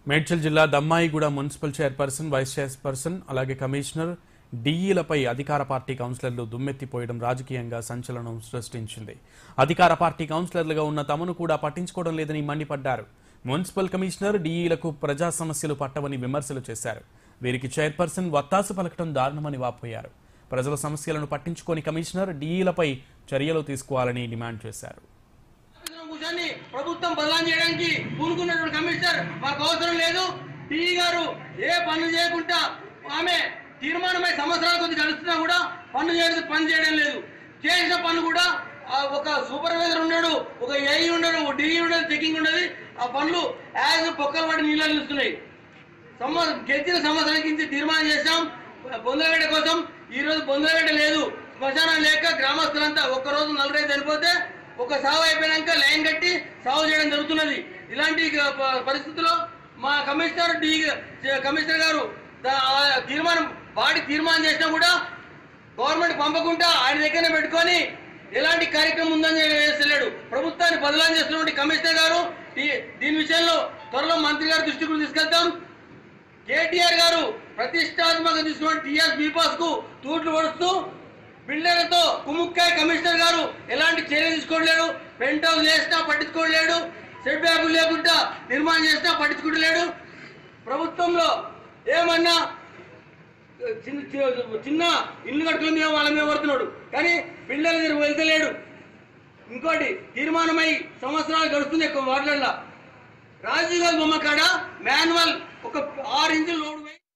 మేడ్చల్ జిల్లా Dammaiguda municipal chairperson vice chairperson అలాగే commissioner డీఈలపై అధికార పార్టీ కౌన్సిలర్లు దుమ్మెత్తిపోయడం రాజకీయంగా సంచలనం సృష్టించింది అధికార పార్టీ కౌన్సిలర్లుగా ఉన్న తమను కూడా పట్టించుకోవడం లేదని మండిపడ్డారు మున్సిపల్ కమిషనర్ డీఈలకు ప్రజా సమస్యలు పట్టవని విమర్శలు చేశారు వీరికి చైర్పర్సన్ వత్తాసు పలకటం దారుణమని వాపోయారు ప్రజల సమస్యలను పట్టించుకోని కమిషనర్ డీఈలపై చర్యలు తీసుకోవాలని డిమాండ్ చేశారు ఆఫీసులో కూర్చొని ప్రభుత్వం బదలాం చేయడానికి పూనుకున్నటువంటి కమిషనర్ మాకు అవసరం లేదు టీఈ గారు ఏ పనులు చేయకుండా ఆమె తీర్మానమై సంవత్సరాల కొద్ది గడుస్తున్నా కూడా పనులు చేయడం పని చేయడం లేదు చేసిన పనులు కూడా ఆ ఒక సూపర్వైజర్ ఉన్నాడు ఒక ఏఈ ఉన్నాడు ఒక డిఈ ఉండదు చెకింగ్ ఉండదు ఆ పనులు యాజ్ పొక్కలు పడి నీళ్ళు నిలుస్తున్నాయి సంవత్సరం గెలిచిన సంవత్సరం కింద తీర్మానం చేశాం బొందలగడ్డ కోసం ఈ రోజు బొందలగడ్డ లేదు శ్మశానం లేక గ్రామస్తులంతా ఒక్క రోజు నలుగురైదు చనిపోతే ఒక సాగు అయిపోయినాక లైన్ కట్టి సాగు చేయడం జరుగుతున్నది ఇలాంటి ప- పరిస్థితుల్లో మా కమిషనర్ డి కమిషనర్ గారు దా- ఆ తీర్మానం వాడి తీర్మానం చేసినా కూడా గవర్నమెంట్ పంపకుండా ఆయన దగ్గరనే పెట్టుకొని ఎలాంటి కార్యక్రమం ఉందని వేస్తలేడు ప్రభుత్వాన్ని బదలాం చేస్తున్నటువంటి కమిషనర్ గారు ఈ- దీని విషయంలో త్వరలో మంత్రి గారి దృష్టికి కూడా తీసుకెళ్తాం కేటీఆర్ గారు ప్రతిష్టాత్మక తీసుకున్న టీఎస్ బీపాస్ కు తూట్లు పడుస్తూ బిల్డర్లతో కుముక్కాయ కమిషనర్ గారు ఎలాంటి చర్య తీసుకోలేడు పెంట్ హౌస్ చేసినా పట్టించుకోలేడు సెట్ బ్యాగులు లేకుండా నిర్మాణం చేసినా పట్టించుకోలేడు ప్రభుత్వంలో ఏమన్నా చిన్న చి- చిన్న ఇల్లు కట్టుకుని మీద వాళ్ళ మీద పడుతున్నాడు కానీ బిల్డర్ దగ్గర వెళ్తలేడు ఇంకోటి తీర్మానమై సంవత్సరాలు గడుస్తుంది ఎక్కువ వార్డులలో రాజీవ్ గాంధీ బొమ్మ కాడ మాన్యువల్ ఒక ఆరు ఇంచులు లోడ్ పోయి